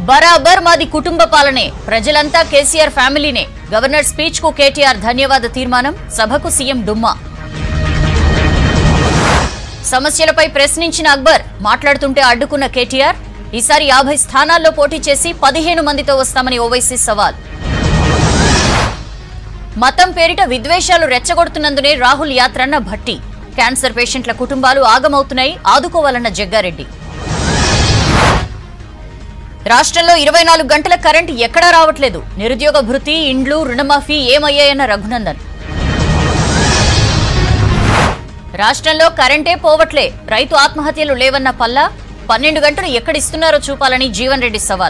బరాబర్ మాది కుటుంబ పాలనే ప్రజలంతా కేసీఆర్ ఫ్యామిలీనే గవర్నర్ స్పీచ్ కు కేటీఆర్ ధన్యవాద తీర్మానం సభకు సీఎం డుమ్మా సమస్యలపై ప్రశ్నించిన అక్బర్ మాట్లాడుతుంటే అడ్డుకున్న కేటీఆర్ ఈసారి యాభై స్థానాల్లో పోటీ చేసి పదిహేను మందితో వస్తామని ఓవైసీ సవాల్ మతం పేరిట విద్వేషాలు రెచ్చగొడుతున్నందునే రాహుల్ యాత్రన్న భట్టి క్యాన్సర్ పేషెంట్ల కుటుంబాలు ఆగమవుతున్నాయి ఆదుకోవాలన్న జగ్గారెడ్డి రాష్ట్రంలో ఇరవై నాలుగు గంటల కరెంట్ ఎక్కడా రావట్లేదు నిరుద్యోగ భృతి ఇండ్లు రుణమాఫీ ఏమయ్యాయన్న రఘునందన్ రాష్ట్రంలో కరెంటే పోవట్లే రైతు ఆత్మహత్యలు లేవన్న పల్లా పన్నెండు గంటలు ఎక్కడిస్తున్నారో చూపాలని జీవన్ రెడ్డి సవాల్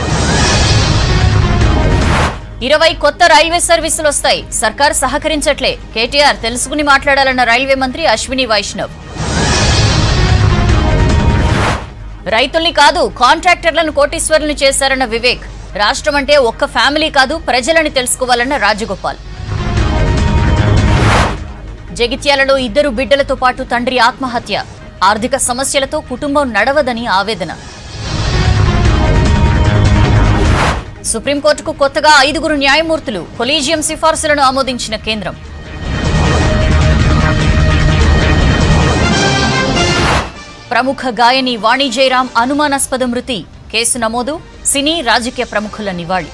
ఇరవై కొత్త రైల్వే సర్వీసులు వస్తాయి సర్కార్ సహకరించట్లే కేటీఆర్ తెలుసుకుని మాట్లాడాలన్న రైల్వే మంత్రి అశ్విని వైష్ణవ్ రైతుల్ని కాదు కాంట్రాక్టర్లను కోటీశ్వరులను చేశారన్న వివేక్ రాష్ట్రం అంటే ఒక్క ఫ్యామిలీ కాదు ప్రజలని తెలుసుకోవాలన్న రాజగోపాల్ జగిత్యాలలో ఇద్దరు బిడ్డలతో పాటు తండ్రి ఆత్మహత్య ఆర్థిక సమస్యలతో కుటుంబం నడవదని ఆవేదన సుప్రీంకోర్టుకు కొత్తగా ఐదుగురు న్యాయమూర్తులు కొలీజియం సిఫార్సులను ఆమోదించిన కేంద్రం ప్రముఖ గాయని వాణి జయరాం అనుమానాస్పద మృతి కేసు నమోదు సినీ రాజకీయ ప్రముఖుల నివాళి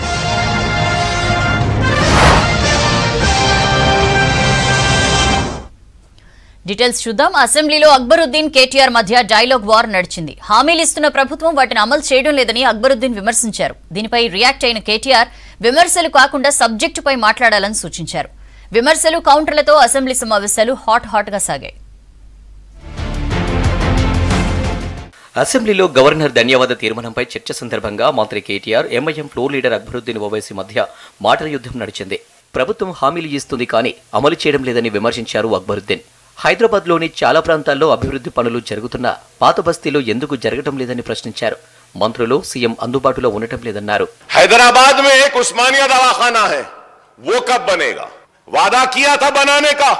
డీటెయిల్స్ చూద్దాం అసెంబ్లీలో అక్బరుద్దీన్ కేటీఆర్ మధ్య డైలాగ్ వార్ నడిచింది హామీలు ఇస్తున్న ప్రభుత్వం వాటిని అమలు చేయడం లేదని అక్బరుద్దీన్ విమర్శించారు దీనిపై రియాక్ట్ అయిన కేటీఆర్ విమర్శలు కాకుండా సబ్జెక్టుపై మాట్లాడాలని సూచించారు విమర్శలు కౌంటర్లతో అసెంబ్లీ సమావేశాలు హాట్ హాట్ గా సాగాయి అసెంబ్లీలో గవర్నర్ ధన్యవాద తీర్మానంపై చర్చ సందర్భంగా మంత్రి KTR MIM floor leader Akbaruddin Owaisi మధ్య మాటల యుద్ధం నడిచింది ప్రభుత్వం హామీలు ఇస్తుంది కానీ అమలు చేయడం లేదని విమర్శించారు అక్బరుద్దీన్ హైదరాబాద్లోని చాలా ప్రాంతాల్లో అభివృద్ధి పనులు జరుగుతున్నా పాత బస్తీలో ఎందుకు జరగడం లేదని ప్రశ్నించారు మంత్రులు సీఎం అందుబాటులో ఉండటం లేదన్నారు हैदराबाद में एक उस्मानिया दवाखाना है वो कब बनेगा वादा किया था बनाने का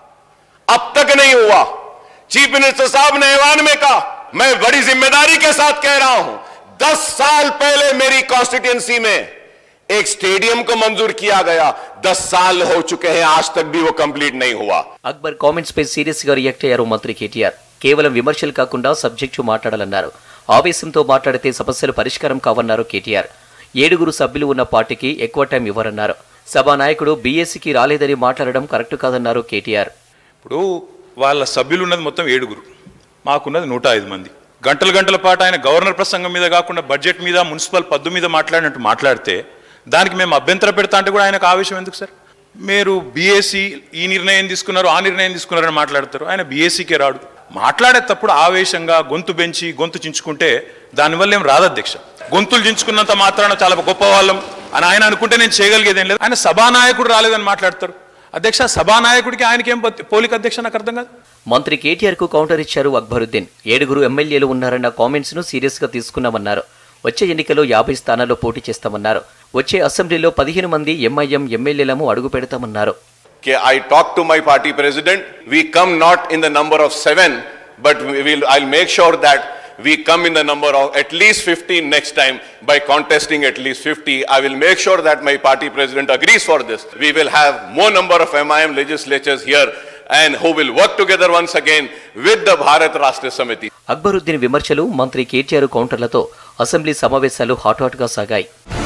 अब तक नहीं हुआ चीफ मिनिस्टर साहब ने ऐवान में कहा मैं बड़ी जिम्मेदारी के साथ कह रहा हूं दस साल पहले मेरी कॉन्स्टिट्यूंसी में एक स्टेडियम को मंजूर किया गया दस साल हो चुके हैं आज तक भी वो कंप्लीट नहीं हुआ అక్బర్ కామెంట్స్ పై సీరియస్ గా రియాక్ట్ అయ్యారు మంత్రి కేటీఆర్ కేవలం విమర్శలు కాకుండా సబ్జెక్టు మాట్లాడాలన్నారు ఆవేశంతో మాట్లాడితే సమస్యలు పరిష్కారం కావన్నారు కేటీఆర్ ఏడుగురు సభ్యులు ఉన్న పార్టీకి ఎక్కువ టైం ఇవ్వరన్నారు సభానాయకుడు బీఎస్సీకి రాలేదని మాట్లాడడం కరెక్ట్ కాదన్నారు కేటీఆర్ ఇప్పుడు వాళ్ళ సభ్యులు ఉన్నది మొత్తం ఏడుగురు మాకున్నది నూట ఐదు మంది గంటల గంటల పాటు ఆయన గవర్నర్ ప్రసంగం మీద కాకుండా బడ్జెట్ మీద మున్సిపల్ పద్దు మీద మాట్లాడినట్టు మాట్లాడితే దానికి మేము అభ్యంతర పెడతా అంటే కూడా ఆయనకు ఆవేశం ఎందుకు సార్ మీరు బీఎస్సీ ఈ నిర్ణయం తీసుకున్నారు ఆ నిర్ణయం తీసుకున్నారని మాట్లాడతారు ఆయన బీఎస్సీకే రాడు మాట్లాడేటప్పుడు ఆవేశంగా గొంతు పెంచి గొంతు చించుకుంటే దానివల్ల ఏం రాదు అధ్యక్ష గొంతులు చించుకున్నంత మాత్రాన చాలా గొప్ప వాళ్ళం అని ఆయన అనుకుంటే నేను చేయగలిగేదేం లేదు ఆయన సభానాయకుడు రాలేదని మాట్లాడతారు అధ్యక్ష సభానాయకుడికి ఆయనకి ఏం పత్తి- పోలిక అధ్యక్ష నాకు అర్థం కాదు మంత్రి కేటీఆర్ కు కౌంటర్ ఇచ్చారు అక్బరుద్దీన్ ఏడుగురు ఎమ్మెల్యేలు ఉన్నారన్న కామెంట్స్ ను సీరియస్ గా తీసుకున్నామన్నారు వచ్చే ఎన్నికల్లో యాభై స్థానాల్లో పోటీ చేస్తామన్నారు వచ్చే అసెంబ్లీలో పదిహేను మంది ఎంఐఎం ఎమ్మెల్యేలము అడుగు పెడతామన్నారు कि I talked to my party president. We come not in the number of seven, but we will. I'll make sure that we come in the number of at least 15 next time by contesting at least 50. I will make sure that my party president agrees for this. We will have more number of MIM legislatures here and who will work together once again with the Bharat Rashtra Samiti. Akbaruddin విమర్శలు మంత్రి KTR కౌంటర్లతో assembly సమావేశాలు hot hot గా సాగాయి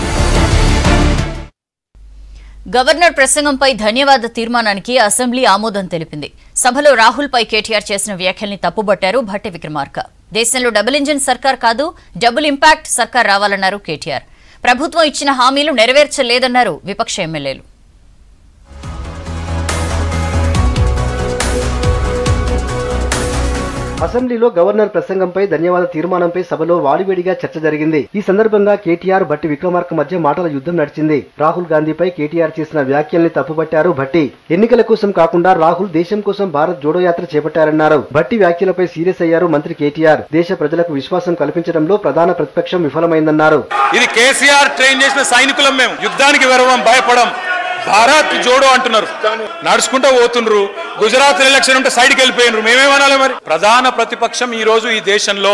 governor ప్రసంగంపై ధన్యవాద తీర్మానానికి assembly ఆమోదం తెలిపింది సభలో రాహుల్ పై కేటీఆర్ చేసిన వ్యాఖ్యల్ని తప్పుబట్టారు భట్టి విక్రమార్క దేశంలో డబుల్ ఇంజిన్ సర్కార్ కాదు డబుల్ ఇంపాక్ట్ సర్కార్ రావాలన్నారు కేటీఆర్ ప్రభుత్వం ఇచ్చిన హామీలు నెరవేర్చలేదన్నారు విపక్ష ఎమ్మెల్యేలు అసెంబ్లీలో గవర్నర్ ప్రసంగంపై ధన్యవాద తీర్మానంపై సభలో వాడివేడిగా చర్చ జరిగింది ఈ సందర్భంగా కేటీఆర్ భట్టి విక్రమార్క మధ్య మాటల యుద్ధం నడిచింది రాహుల్ గాంధీపై కేటీఆర్ చేసిన వ్యాఖ్యల్ని తప్పుపట్టారు భట్టి ఎన్నికల కోసం కాకుండా రాహుల్ దేశం కోసం భారత్ జోడో యాత్ర చేపట్టారన్నారు భట్టి వ్యాఖ్యలపై సీరియస్ అయ్యారు మంత్రి కేటీఆర్ దేశ ప్రజలకు విశ్వాసం కల్పించడంలో ప్రధాన ప్రతిపక్షం విఫలమైందన్నారు ఇది కేసీఆర్ ట్రైన్ చేసిన సైనికులం మేము యుద్ధానికి వెరవం భయపడం భారత్ జోడో అంటున్నారు నడుచుకుంటూ పోతుండ్రు గుజరాత్ ఎలక్షన్ ఉంటే సైడ్కి వెళ్ళిపోయినరు మేమేమనాలి మరి ప్రధాన ప్రతిపక్షం ఈ రోజు ఈ దేశంలో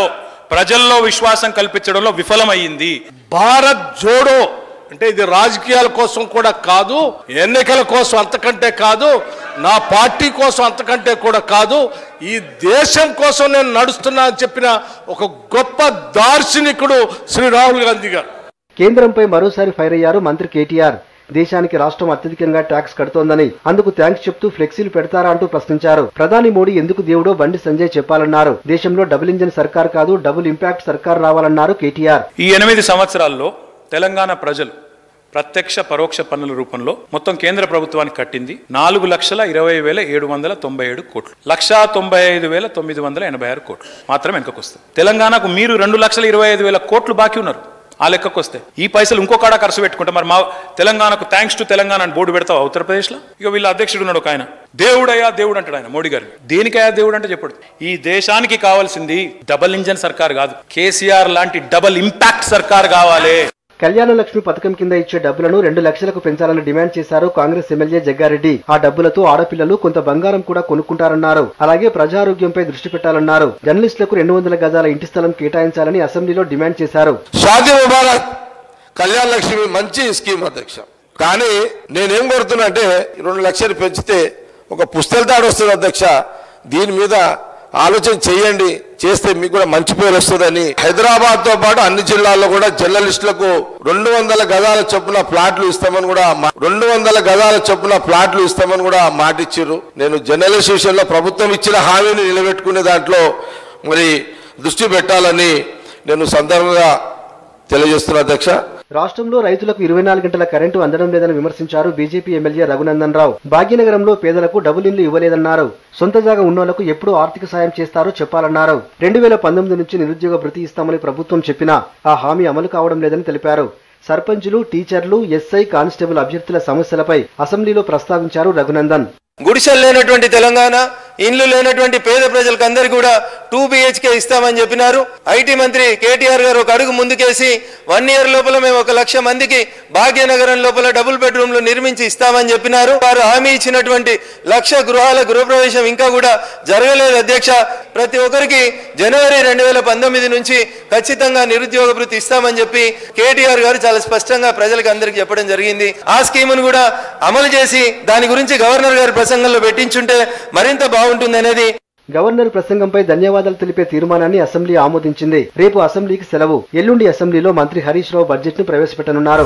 ప్రజల్లో విశ్వాసం కల్పించడంలో విఫలమయ్యింది భారత్ జోడో అంటే ఇది రాజకీయాల కోసం కూడా కాదు ఎన్నికల కోసం అంతకంటే కాదు నా పార్టీ కోసం అంతకంటే కూడా కాదు ఈ దేశం కోసం నేను నడుస్తున్నా అని చెప్పిన ఒక గొప్ప దార్శనికుడు శ్రీ రాహుల్ గాంధీ గారు కేంద్రంపై మరోసారి ఫైర్ అయ్యారు మంత్రి కేటీఆర్ దేశానికి రాష్ట్రం అత్యధికంగా ట్యాక్స్ కడుతోందని అందుకు థ్యాంక్స్ చెప్తూ ఫ్లెక్సీలు పెడతారా అంటూ ప్రశ్నించారు ప్రధాని మోడీ ఎందుకు దేవుడో బండి సంజయ్ చెప్పాలన్నారు దేశంలో డబుల్ ఇంజన్ సర్కార్ కాదు డబుల్ ఇంపాక్ట్ సర్కార్ రావాలన్నారు కేటీఆర్ ఈ ఎనిమిది సంవత్సరాల్లో తెలంగాణ ప్రజలు ప్రత్యక్ష పరోక్ష పన్నుల రూపంలో మొత్తం కేంద్ర ప్రభుత్వానికి కట్టింది నాలుగు లక్షల ఇరవై వేల ఏడు వందల తొంభై ఏడు కోట్లు లక్షా తొంభై ఐదు వేల తొమ్మిది వందల ఎనభై ఆరు కోట్లు మాత్రం వెనుకకు వస్తాయి తెలంగాణకు మీరు రెండు లక్షల ఇరవై ఐదు వేల కోట్లు బాకీ ఉన్నారు ఆ లెక్కకు వస్తే ఈ పైసలు ఇంకో కాడ ఖర్చు పెట్టుకుంటే మరి మా తెలంగాణకు థ్యాంక్స్ టు తెలంగాణ అని బోర్డు పెడతావు ఉత్తరప్రదేశ్లో ఇక వీళ్ళ అధ్యక్షుడు ఉన్నాడు ఒక ఆయన దేవుడయ్యా దేవుడు అంటాడు ఆయన మోడీ గారు దేనికయ్యా దేవుడు అంటే చెప్పడు ఈ దేశానికి కావాల్సింది డబల్ ఇంజన్ సర్కార్ కాదు కేసీఆర్ లాంటి డబల్ ఇంపాక్ట్ సర్కార్ కావాలి కళ్యాణ లక్ష్మి పథకం కింద ఇచ్చే డబ్బులను రెండు లక్షలకు పెంచాలని డిమాండ్ చేశారు కాంగ్రెస్ ఎమ్మెల్యే జగ్గారెడ్డి ఆ డబ్బులతో ఆడపిల్లలు కొంత బంగారం కూడా కొనుక్కుంటారన్నారు అలాగే ప్రజారోగ్యంపై దృష్టి పెట్టాలన్నారు జర్నలిస్టులకు రెండు వందల గజాల ఇంటి స్థలం కేటాయించాలని అసెంబ్లీలో డిమాండ్ చేశారు షాదీ ముబారక్ కళ్యాణ లక్ష్మి మంచి స్కీమ్ అధ్యక్ష కానీ నేనేం కోరుతున్నా అంటే రెండు లక్షలు పెంచితే ఒక పుస్తల తాడు వస్తుంది అధ్యక్ష దీని మీద ఆలోచన చేయండి చేస్తే మీకు కూడా మంచి పేరు వస్తుందని హైదరాబాద్ తో పాటు అన్ని జిల్లాల్లో కూడా జర్నలిస్టులకు రెండు వందల గదాల చొప్పున ప్లాట్లు ఇస్తామని కూడా మా- రెండు వందల గదాల చొప్పున ప్లాట్లు ఇస్తామని కూడా మాట ఇచ్చారు నేను జర్నలిస్ట్ విషయంలో ప్రభుత్వం ఇచ్చిన హామీని నిలబెట్టుకునే దాంట్లో మరి దృష్టి పెట్టాలని నేను సందర్భంగా తెలియజేస్తున్నా అధ్యక్ష రాష్ట్రంలో రైతులకు ఇరవై నాలుగు గంటల కరెంటు అందడం లేదని విమర్శించారు బీజేపీ ఎమ్మెల్యే రఘునందన్ రావు భాగ్యనగరంలో పేదలకు డబుల్ ఇళ్లు ఇవ్వలేదన్నారు సొంత జాగా ఉన్నోళ్లకు ఎప్పుడు ఆర్థిక సాయం చేస్తారో చెప్పాలన్నారు రెండు వేల పంతొమ్మిది నుంచి నిరుద్యోగ భృతి ఇస్తామని ప్రభుత్వం చెప్పినా ఆ హామీ అమలు కావడం లేదని తెలిపారు సర్పంచులు టీచర్లు ఎస్ఐ కానిస్టేబుల్ అభ్యర్థుల సమస్యలపై అసెంబ్లీలో ప్రస్తావించారు రఘునందన్ గుడిసెలు లేనటువంటి తెలంగాణ ఇండ్లు లేనటువంటి పేద ప్రజలకు అందరికీ కూడా టూ బిహెచ్కే ఇస్తామని చెప్పినారు ఐటీ మంత్రి కేటీఆర్ గారు ఒక అడుగు ముందుకేసి వన్ ఇయర్ లోపల మేము ఒక లక్ష మందికి భాగ్యనగరం లోపల డబుల్ బెడ్రూమ్లు నిర్మించి ఇస్తామని చెప్పినారు వారు హామీ ఇచ్చినటువంటి లక్ష గృహాల గృహప్రవేశం ఇంకా కూడా జరగలేదు అధ్యక్ష ప్రతి ఒక్కరికి జనవరి రెండు వేల పంతొమ్మిది నుంచి ఖచ్చితంగా నిరుద్యోగ భృతి ఇస్తామని చెప్పి కేటీఆర్ గారు చాలా స్పష్టంగా ప్రజలకు అందరికి చెప్పడం జరిగింది ఆ స్కీమును కూడా అమలు చేసి దాని గురించి గవర్నర్ గారి ప్రసంగంలో పెట్టించుంటే మరింత బాగుంటుంది అనేది గవర్నర్ ప్రసంగంపై ధన్యవాదాలు తెలిపే తీర్మానాన్ని అసెంబ్లీ ఆమోదించింది రేపు అసెంబ్లీకి సెలవు ఎల్లుండి అసెంబ్లీలో మంత్రి హరీష్ రావు బడ్జెట్ ను ప్రవేశపెట్టనున్నారు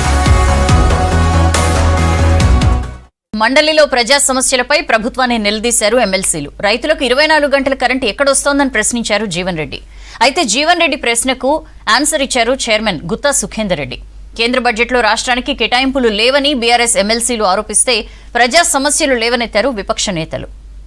మండలిలో ప్రజా సమస్యలపై ప్రభుత్వాన్ని నిలదీశారు ఎమ్మెల్సీలు రైతులకు ఇరవై నాలుగు గంటల కరెంటు ఎక్కడొస్తోందని ప్రశ్నించారు జీవన్ రెడ్డి అయితే జీవన్ రెడ్డి ప్రశ్నకు ఆన్సర్ ఇచ్చారు చైర్మన్ గుత్తా సుఖేందర్ రెడ్డి కేంద్ర బడ్జెట్లో రాష్ట్రానికి కేటాయింపులు లేవని బీఆర్ఎస్ ఎమ్మెల్సీలు ఆరోపిస్తే ప్రజా సమస్యలు లేవనెత్తారు విపక్ష నేతలు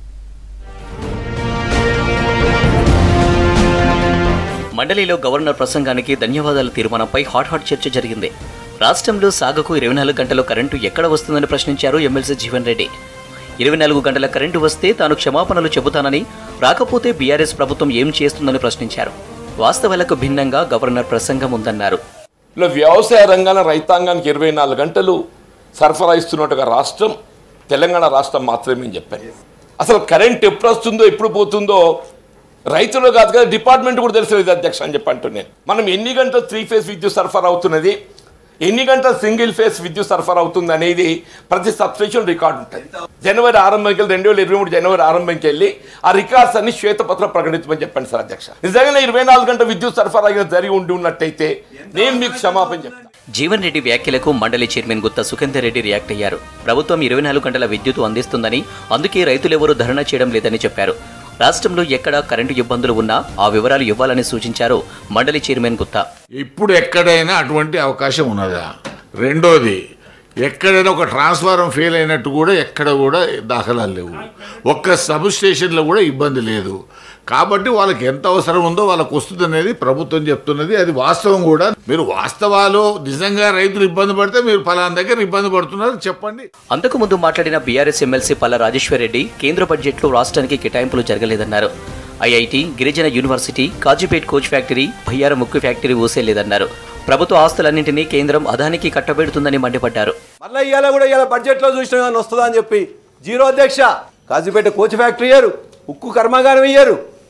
మండలిలో గవర్నర్ ప్రసంగానికి ధన్యవాదాల తీర్మానంపై హాట్ హాట్ చర్చ జరిగింది రాష్ట్రంలో సాగుకు ఇరవై నాలుగు గంటల కరెంటు ఎక్కడ వస్తుందని ప్రశ్నించారు ఎమ్మెల్సీ జీవన్ రెడ్డి ఇరవై నాలుగు గంటల కరెంటు వస్తే తాను క్షమాపణలు చెబుతానని రాకపోతే బీఆర్ఎస్ ప్రభుత్వం ఏం చేస్తుందని ప్రశ్నించారు వాస్తవాలకు భిన్నంగా గవర్నర్ ప్రసంగం ఉందన్నారు ఇలా వ్యవసాయ రంగాన రైతాంగానికి ఇరవై నాలుగు గంటలు సరఫరా ఇస్తున్నట్టుగా రాష్ట్రం తెలంగాణ రాష్ట్రం మాత్రమే చెప్పాను అసలు కరెంట్ ఎప్పుడు వస్తుందో ఎప్పుడు పోతుందో రైతులు కాదు కదా డిపార్ట్మెంట్ కూడా తెలిసేది అధ్యక్ష అని చెప్పి అంటున్నాను మనం ఎన్ని గంటలు త్రీ ఫేజ్ విద్యుత్ సరఫరా అవుతున్నది ఎన్ని గంటలు సింగిల్ ఫేజ్ విద్యుత్ సరఫరా అవుతుంది అనేది ప్రతి సబ్స్టేషన్ రికార్డు ఉంటుంది జనవరి ఆరంభంకి వెళ్ళి రెండు వేల ఇరవై మూడు జనవరి ఆరంభంకి వెళ్ళి ఆ రికార్డ్స్ అన్ని శ్వేతపత్రం ప్రకటించమని చెప్పండి సార్ అధ్యక్ష నిజంగానే ఇరవై నాలుగు గంటల విద్యుత్ సరఫరా అయినా జరిగి ఉండి ఉన్నట్టయితే నేను మీకు క్షమాపణ చెప్తాను జీవన్ రెడ్డి వ్యాఖ్యలకు మండలి చైర్మన్ గుత్తా సుఖేందర్ రెడ్డి రియాక్ట్ అయ్యారు ప్రభుత్వం ఇరవై నాలుగు గంటల విద్యుత్ అందిస్తుందని అందుకే రైతులెవరూ ధర్నా చేయడం లేదని చెప్పారు రాష్ట్రంలో ఎక్కడా కరెంటు ఇబ్బందులు ఉన్నా ఆ వివరాలు ఇవ్వాలని సూచించారు మండలి చైర్మన్ గుత్తా ఇప్పుడు ఎక్కడైనా అటువంటి అవకాశం ఉన్నదా రెండోది ఎక్కడైనా ఒక ట్రాన్స్ఫారం ఫెయిల్ అయినట్టు కూడా ఎక్కడ కూడా దాఖలాలు లేవు ఒక్క సబ్ స్టేషన్లో కూడా ఇబ్బంది లేదు కాబట్టి వాళ్ళకి ఎంత అవసరం ఉందో వాళ్ళకి వస్తుంది అనేది ప్రభుత్వం చెప్తున్నది అది వాస్తవం కూడా మీరు వాస్తవాలు నిజంగా రైతులు ఇబ్బంది పడితే మీరు ఫలానా దగ్గర ఇబ్బంది పడుతున్నారు చెప్పండి అంతకు ముందు మాట్లాడిన బీఆర్ఎస్ ఎమ్మెల్సీ పల్ల రాజేశ్వర్ రెడ్డి కేంద్ర బడ్జెట్లో రాష్ట్రానికి కేటాయింపులు జరగలేదన్నారు ఐఐటి గిరిజన university Kazipet coach factory Bayyara ముక్కు ఫ్యాక్టరీ ఊసేలేదన్నారు ప్రభుత్వ ఆస్తులన్నింటినీ కేంద్రం అదానికి కట్టబెడుతుందని మండిపడ్డారు మళ్ళీ ఇవాళ కూడా ఇవాళ బడ్జెట్లో చూసిన కానీ వస్తుందా అని చెప్పి జీరో అధ్యక్ష కాజీపేట కోచ్ ఫ్యాక్టరీ ఇయ్యారు ఉక్కు కర్మాగారం ఇయ్యారు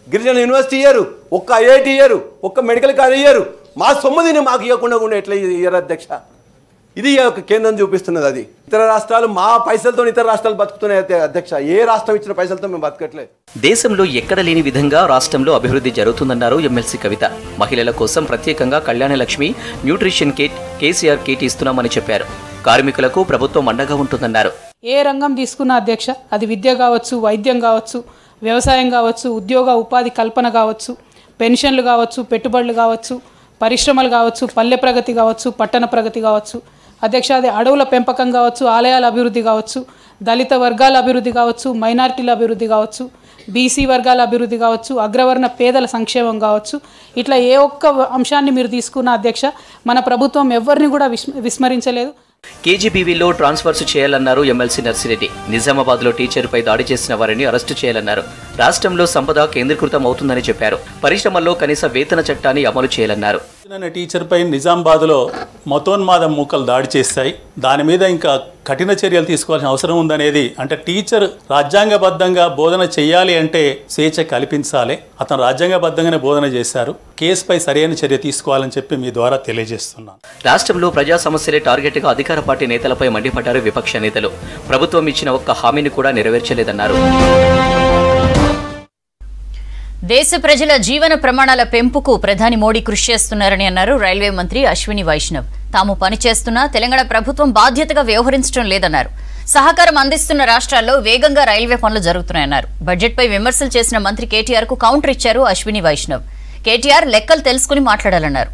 గిరిజన యూనివర్సిటీ ఇయ్యరు ఒక్క ఐఐటి ఇయ్యరు ఒక్క మెడికల్ కాలేజ్ ఇయ్యరు మా సొమ్ముదిని మాకు ఇవ్వకుండా కూడా ఎట్లా ఇయ్యరు అధ్యక్ష ఇది ఈ యొక్క కేంద్రం చూపిస్తున్నది అది ఇతర రాష్ట్రాలు మా పైసలతో ఇతర రాష్ట్రాలు బతుకుతున్నాయి అయితే అధ్యక్ష ఏ రాష్ట్రం ఇచ్చిన పైసలతో మేము బతకట్లేదు దేశంలో ఎక్కడ లేని విధంగా రాష్ట్రంలో అభివృద్ధి జరుగుతుందన్నారు ఎమ్మెల్సీ కవిత మహిళల కోసం ప్రత్యేకంగా Kalyana Lakshmi nutrition kit KCR kit ఇస్తున్నామని చెప్పారు కార్మికులకు ప్రభుత్వం అండగా ఉంటుందన్నారు ఏ రంగం తీసుకున్న అధ్యక్ష అది విద్య కావచ్చు వైద్యం కావచ్చు వ్యవసాయం కావచ్చు ఉద్యోగ ఉపాధి కల్పన కావచ్చు పెన్షన్లు కావచ్చు పెట్టుబడులు కావచ్చు పరిశ్రమలు కావచ్చు పల్లె ప్రగతి కావచ్చు పట్టణ ప్రగతి కావచ్చు అధ్యక్ష అది అడవుల పెంపకం కావచ్చు ఆలయాల అభివృద్ధి కావచ్చు దళిత వర్గాల అభివృద్ధి కావచ్చు మైనారిటీల అభివృద్ధి కావచ్చు బీసీ వర్గాల అభివృద్ధి కావచ్చు అగ్రవర్ణ పేదల సంక్షేమం కావచ్చు ఇట్లా ఏ ఒక్క అంశాన్ని మీరు తీసుకున్న అధ్యక్ష మన ప్రభుత్వం ఎవరిని కూడా విస్మ విస్మరించలేదు కేజీబీవీలో ట్రాన్స్ఫర్స్ చేయాలన్నారు ఎమ్మెల్సీ నర్సిరెడ్డి నిజామాబాద్లో టీచర్పై దాడి చేసిన వారిని అరెస్టు చేయాలన్నారు రాష్ట్రంలో సంపద కేంద్రీకృతం అవుతుందని చెప్పారు పరిశ్రమల్లో కనీస వేతన చట్టాన్ని అమలు చేయాలన్నారు అనే టీచర్పై నిజామాబాద్లో మతోన్మాదం మూకలు దాడి చేస్తాయి దాని మీద ఇంకా కఠిన చర్యలు తీసుకోవాల్సిన అవసరం ఉందనేది అంటే టీచర్ రాజ్యాంగబద్ధంగా బోధన చేయాలి అంటే స్వేచ్ఛ కల్పించాలి అతను రాజ్యాంగబద్ధంగానే బోధన చేశారు కేసుపై సరైన చర్య తీసుకోవాలని చెప్పి మీ ద్వారా తెలియజేస్తున్నాను రాష్ట్రంలో ప్రజా సమస్యలే టార్గెట్గా అధికార పార్టీ నేతలపై మండిపడ్డారు విపక్ష నేతలు ప్రభుత్వం ఇచ్చిన ఒక్క హామీని కూడా నెరవేర్చలేదన్నారు దేశ ప్రజల జీవన ప్రమాణాల పెంపుకు ప్రధాని మోడీ కృషి చేస్తున్నారని అన్నారు రైల్వే మంత్రి అశ్విని వైష్ణవ్ తాము పనిచేస్తున్నా తెలంగాణ ప్రభుత్వం బాధ్యతగా వ్యవహరించడం లేదన్నారు సహకారం అందిస్తున్న రాష్ట్రాల్లో వేగంగా రైల్వే పనులు జరుగుతున్నాయన్నారు బడ్జెట్పై విమర్శలు చేసిన మంత్రి కేటీఆర్ కు కౌంటర్ ఇచ్చారు అశ్విని వైష్ణవ్ కేటీఆర్ లెక్కలు తెలుసుకుని మాట్లాడాలన్నారు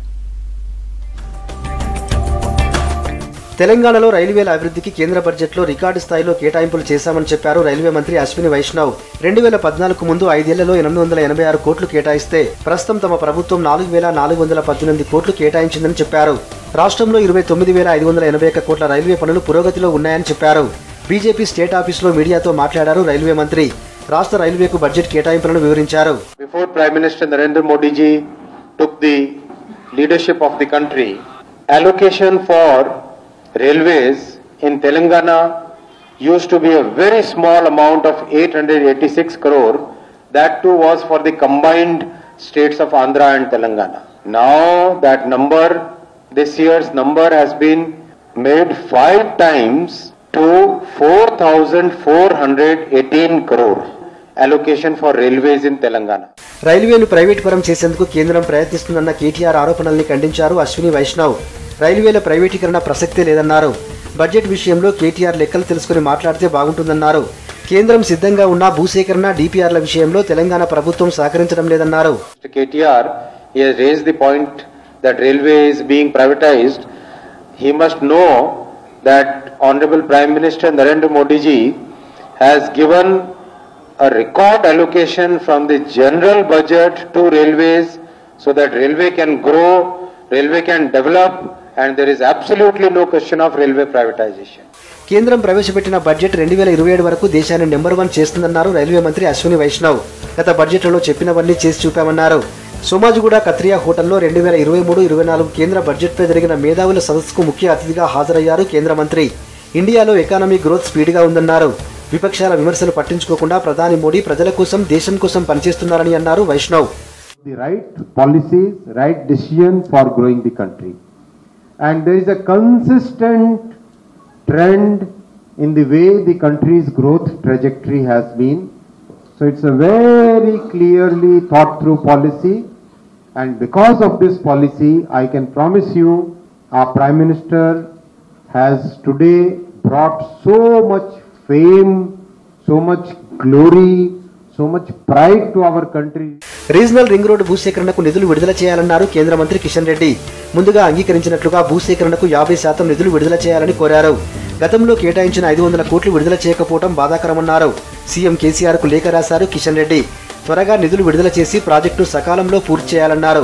తెలంగాణలో రైల్వేల అభివృద్ధికి కేంద్ర బడ్జెట్లో రికార్డు స్థాయిలో కేటాయింపులు చేశామని చెప్పారు రైల్వే మంత్రి అశ్విని వైష్ణవ్ రెండు వేల పద్నాలుగు ముందు ఐదేళ్లలో ఎనిమిది వందల ఎనభై ఆరు కోట్లు కేటాయిస్తే ప్రస్తుతం తమ ప్రభుత్వం నాలుగు వేల నాలుగు వందల పద్దెనిమిది కోట్లు కేటాయించిందని చెప్పారు రాష్ట్రంలో ఇరవై తొమ్మిది వేల ఐదు వందల ఎనభై ఒక్క కోట్ల రైల్వే పనులు పురోగతిలో ఉన్నాయని చెప్పారు బీజేపీ స్టేట్ ఆఫీసులో మీడియాతో మాట్లాడారు రైల్వే మంత్రి రాష్ట్ర రైల్వేకు బడ్జెట్ కేటాయింపులను వివరించారు Before Prime Minister Narendra Modi ji took the leadership of the country, allocation for railways in Telangana used to be a very small amount of 886 crore. That too was for the combined states of Andhra and Telangana. Now that number, this year's number has been made five times to 4,418 crore allocation for railways in Telangana. రైల్వేను private పరం చేసేందుకు కేంద్రం ప్రయత్నిస్తుందన్న కేటీఆర్ ఆరోపణల్ని ఖండించారు అశ్విని వైష్ణవ్ రైల్వేల ప్రైవేటీకరణ ప్రసక్తే లేదన్నారు budget విషయంలో కేటీఆర్ లెక్కలు తెలుసుకుని మాట్లాడితే బాగుంటుందన్నారు కేంద్రం సిద్ధంగా ఉన్న భూసేకరణ డిపిఆర్ల విషయంలో తెలంగాణ ప్రభుత్వం సహకరించడం లేదన్నారు Mr. KTR, he has raised the point that railway is being privatized. He must know that Honorable Prime Minister Narendra Modi ji has given a record allocation from the general budget to railways so that railway can grow, railway can develop, and there is absolutely no question of railway privatization. కేంద్రం ప్రవేశపెట్టిన budget రెండు వేల ఇరవై ఏడు వరకు దేశాన్ని number one చేస్తుందన్నారు railway మంత్రి అశ్విని వైష్ణవ్ గత బడ్జెట్లలో చెప్పినవన్నీ చేసి చూపామన్నారు సోమాజిగూడ కత్రియా హోటల్లో రెండు వేల ఇరవై మూడు ఇరవై నాలుగు కేంద్ర బడ్జెట్పై జరిగిన మేధావుల సదస్సుకు ముఖ్య అతిథిగా హాజరయ్యారు కేంద్ర మంత్రి ఇండియాలో ఎకానమీ గ్రోత్ స్పీడ్గా ఉందన్నారు విపక్షాల విమర్శలు పట్టించుకోకుండా ప్రధాని మోడీ ప్రజల కోసం దేశం కోసం పనిచేస్తున్నారని అన్నారు Vaishnaw the right policies, right decision for growing the country. And there is a consistent trend in the way the country's growth trajectory has been. So it's a very clearly thought through policy. And because of this policy, I can promise you, our Prime Minister has today brought so much fame, so much glory, so much pride to our country. Regional ring road భూసేకరణకు నిధులు విడుదల చేయాలన్నారు కేంద్ర మంత్రి కిషన్ రెడ్డి ముందుగా అంగీకరించినట్లుగా భూసేకరణకు యాభై శాతం నిధులు విడుదల చేయాలని కోరారు గతంలో కేటాయించిన ఐదు వందల కోట్లు విడుదల చేయకపోవడం బాధాకరమన్నారు సీఎం కేసీఆర్ కు లేఖ రాశారు కిషన్ రెడ్డి త్వరగా నిధులు విడుదల చేసి ప్రాజెక్టు సకాలంలో పూర్తి చేయాలన్నారు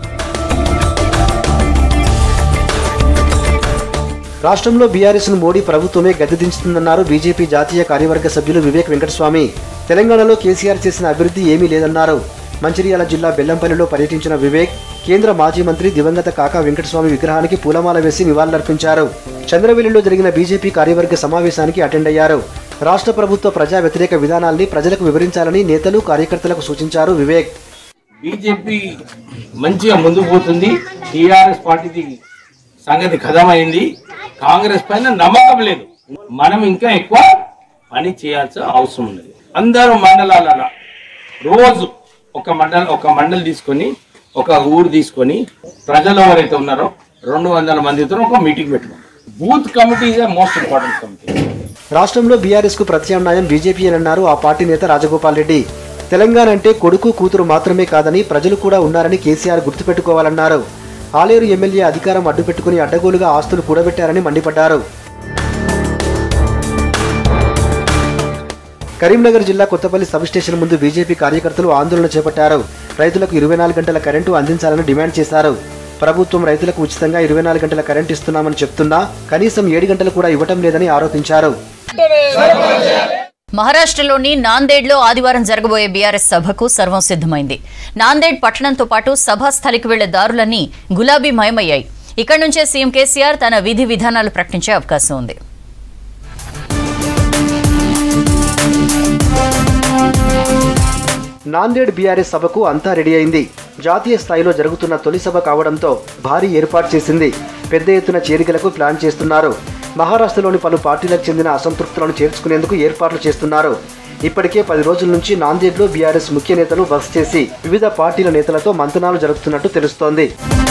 రాష్ట్రంలో బీఆర్ఎస్ ను మోడీ ప్రభుత్వమే గద్దెదించుతుందన్నారు బీజేపీ జాతీయ కార్యవర్గ సభ్యులు వివేక్ వెంకటస్వామి తెలంగాణలో కేసీఆర్ చేసిన అభివృద్ధి ఏమీ లేదన్నారు మంచిర్యాల జిల్లా బెల్లంపల్లిలో పర్యటించిన వివేక్ కేంద్ర మాజీ మంత్రి దివంగత కాకా వెంకటస్వామి విగ్రహానికి పూలమాల వేసి నివాళులర్పించారు చంద్రవెల్లిలో జరిగిన బీజేపీ కార్యవర్గ సమావేశానికి అటెండ్ అయ్యారు రాష్ట్ర ప్రభుత్వ ప్రజా వ్యతిరేక విధానాల్ని ప్రజలకు వివరించాలని నేతలు కార్యకర్తలకు సూచించారు వివేక్ బీజేపీ మంచిగా ముందుకు పోతుంది టీఆర్ఎస్ పార్టీది సంగతి ఖతమైంది కాంగ్రెస్ పైన నమ్మకం లేదు మనం ఇంకా ఎక్కువ పని చేయాల్సిన అవసరం ఉన్నది అందరూ మండలాలలో రోజు ఒక మండలం ఒక మండలి తీసుకొని ఒక ఊరు తీసుకొని ప్రజలు ఎవరైతే ఉన్నారో రెండు వందల మందితో ఒక మీటింగ్ పెట్టుకోండి booth committee is most important committee రాష్ట్రంలో బీఆర్ఎస్ కు ప్రత్యామ్నాయం బీజేపీ అని అన్నారు ఆ పార్టీ నేత రాజగోపాల్ రెడ్డి తెలంగాణ అంటే కొడుకు కూతురు మాత్రమే కాదని ప్రజలు కూడా ఉన్నారని కేసీఆర్ గుర్తుపెట్టుకోవాలన్నారు ఆలేరు ఎమ్మెల్యే అధికారం అడ్డుపెట్టుకుని అడ్డగోలుగా ఆస్తులు కూడబెట్టారని మండిపడ్డారు కరీంనగర్ జిల్లా కొత్తపల్లి సబ్ స్టేషన్ ముందు బీజేపీ కార్యకర్తలు ఆందోళన చేపట్టారు రైతులకు ఇరవై నాలుగు గంటల కరెంటు అందించాలని డిమాండ్ చేశారు ప్రభుత్వం రైతులకు ఉచితంగా ఇరవై నాలుగు గంటల కరెంటు ఇస్తున్నామని చెప్తున్నా కనీసం ఏడు గంటలు కూడా ఇవ్వటం లేదని ఆరోపించారు మహారాష్ట్రలోని నాందేడ్లో ఆదివారం జరగబోయే బీఆర్ఎస్ సభకు సర్వం సిద్ధమైంది నాందేడ్ పట్టణంతో పాటు సభా స్థలికి వెళ్లే దారులన్నీ గులాబీ మయమయ్యాయి ఇక్కడి నుంచే సీఎం కేసీఆర్ తన విధి విధానాలు ప్రకటించే అవకాశం ఉంది నాందేడ్ బీఆర్ఎస్ సభకు అంతా రెడీ అయింది జాతీయ స్థాయిలో జరుగుతున్న తొలి సభ కావడంతో భారీ ఏర్పాటు చేసింది పెద్ద ఎత్తున చేరికలకు ప్లాన్ చేస్తున్నారు మహారాష్ట్రలోని పలు పార్టీలకు చెందిన అసంతృప్తులను చేర్చుకునేందుకు ఏర్పాట్లు చేస్తున్నారు ఇప్పటికే పది రోజుల నుంచి నాందేడ్లో బీఆర్ఎస్ ముఖ్య నేతలు బస్ చేసి వివిధ పార్టీల నేతలతో మంతనాలు జరుపుతున్నట్టు తెలుస్తోంది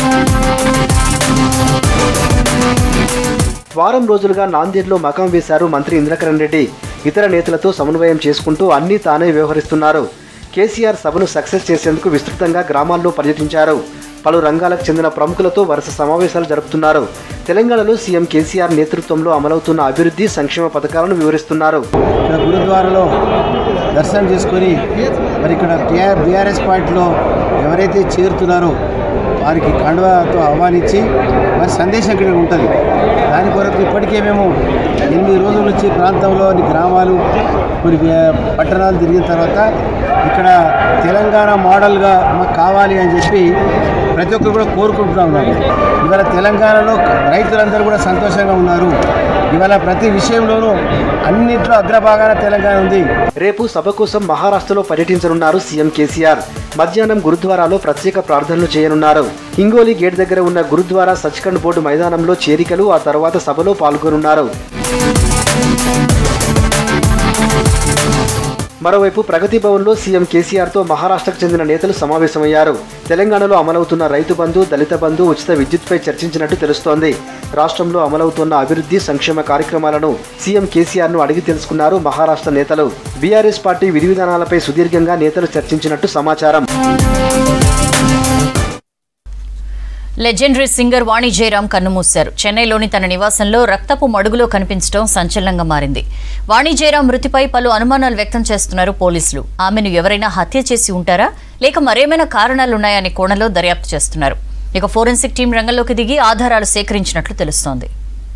వారం రోజులుగా నాందేడ్లో మకాం వేశారు మంత్రి ఇంద్రకరణ్ రెడ్డి ఇతర నేతలతో సమన్వయం చేసుకుంటూ అన్నీ తానే వ్యవహరిస్తున్నారు కేసీఆర్ సభను సక్సెస్ చేసేందుకు విస్తృతంగా గ్రామాల్లో పర్యటించారు పలు రంగాలకు చెందిన ప్రముఖులతో వరుస సమావేశాలు జరుపుతున్నారు తెలంగాణలో సీఎం కేసీఆర్ నేతృత్వంలో అమలవుతున్న అభివృద్ధి సంక్షేమ పథకాలను వివరిస్తున్నారు ఇక్కడ గురుద్వారాలో దర్శనం చేసుకొని మరి ఇక్కడ టీఆర్ బీఆర్ఎస్ పార్టీలో ఎవరైతే చేరుతున్నారో వారికి కండువాతో ఆహ్వానించి మరి సందేశం ఇక్కడ ఉంటుంది దాని కొరకు ఇప్పటికే మేము ఎనిమిది రోజుల నుంచి ప్రాంతంలోని గ్రామాలు కొన్ని వ్య- పట్టణాలు తిరిగిన తర్వాత ఇక్కడ తెలంగాణ మోడల్గా మాకు కావాలి అని చెప్పి ప్రతి ఒక్కరు కూడా కోరుకుంటున్నా ఉన్నారు ఇవాళ తెలంగాణలో రైతులందరూ కూడా సంతోషంగా ఉన్నారు ఇవాళ ప్రతి విషయంలోనూ అన్నింటిలో అగ్రభాగాన తెలంగాణ ఉంది రేపు సభ కోసం మహారాష్ట్రలో పర్యటించనున్నారు సీఎం కేసీఆర్ మధ్యాహ్నం గురుద్వారాలో ప్రత్యేక ప్రార్థనలు చేయనున్నారు హింగోలి గేట్ దగ్గర ఉన్న గురుద్వారా సచ్ఖండ్ బోర్డు మైదానంలో చేరికలు ఆ తర్వాత సభలో పాల్గొనున్నారు మరోవైపు ప్రగతి భవన్లో సీఎం కేసీఆర్తో మహారాష్ట్రకు చెందిన నేతలు సమావేశమయ్యారు తెలంగాణలో అమలవుతున్న రైతు బంధు దళిత బంధు ఉచిత విద్యుత్పై చర్చించినట్టు తెలుస్తోంది రాష్ట్రంలో అమలవుతున్న అభివృద్ధి సంక్షేమ కార్యక్రమాలను సీఎం కేసీఆర్ను అడిగి తెలుసుకున్నారు మహారాష్ట్ర నేతలు బీఆర్ఎస్ పార్టీ విధి విధానాలపై సుదీర్ఘంగా నేతలు చర్చించినట్టు సమాచారం లెజెండరీ సింగర్ వాణి జయరాం కన్నుమూశారు చెన్నైలోని తన నివాసంలో రక్తపు మడుగులో కనిపించడం సంచలనంగా మారింది వాణి జయరాం మృతిపై పలు అనుమానాలు వ్యక్తం చేస్తున్నారు పోలీసులు ఆమెను ఎవరైనా హత్య చేసి ఉంటారా లేక మరేమైనా కారణాలున్నాయనే కోణంలో దర్యాప్తు చేస్తున్నారు ఇక ఫోరెన్సిక్ టీం రంగంలోకి దిగి ఆధారాలు సేకరించినట్లు తెలుస్తోంది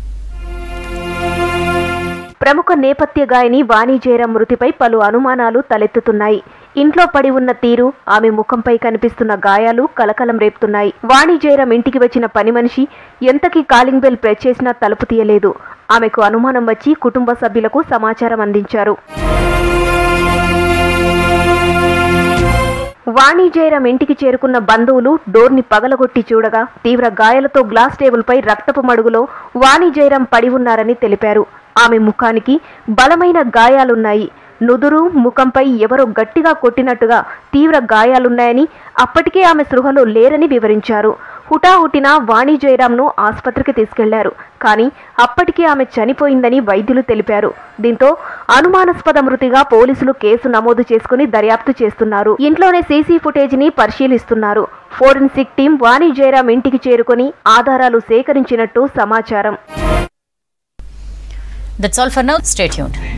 ప్రముఖ నేపథ్య గాయని వాణి జయరాం మృతిపై పలు అనుమానాలు తలెత్తుతున్నాయి ఇంట్లో పడి ఉన్న తీరు ఆమె ముఖంపై కనిపిస్తున్న గాయాలు కలకలం రేపుతున్నాయి వాణి జయరాం ఇంటికి వచ్చిన పని మనిషి ఎంతకీ కాలింగ్ బెల్ ప్రెస్ చేసినా తలుపు తీయలేదు ఆమెకు అనుమానం వచ్చి కుటుంబ సభ్యులకు సమాచారం అందించారు వాణి జయరాం ఇంటికి చేరుకున్న బంధువులు డోర్ని పగలగొట్టి చూడగా తీవ్ర గాయాలతో గ్లాస్ టేబుల్పై రక్తపు మడుగులో వాణి జయరాం పడి ఉన్నారని తెలిపారు ఆమె ముఖానికి బలమైన గాయాలున్నాయి నుదురు ముఖంపై ఎవరో గట్టిగా కొట్టినట్టుగా తీవ్ర గాయాలున్నాయని అప్పటికే ఆమె సృహలో లేరని వివరించారు హుటాహుటిన వాణి జయరాంను ఆసుపత్రికి తీసుకెళ్లారు కానీ అప్పటికే ఆమె చనిపోయిందని వైద్యులు తెలిపారు దీంతో అనుమానాస్పద మృతిగా పోలీసులు కేసు నమోదు చేసుకుని దర్యాప్తు చేస్తున్నారు ఇంట్లోనే సీసీ ఫుటేజ్ ని పరిశీలిస్తున్నారు ఫోరెన్సిక్ టీం వాణి జయరాం ఇంటికి చేరుకుని ఆధారాలు సేకరించినట్టు సమాచారం that's all for now stay tune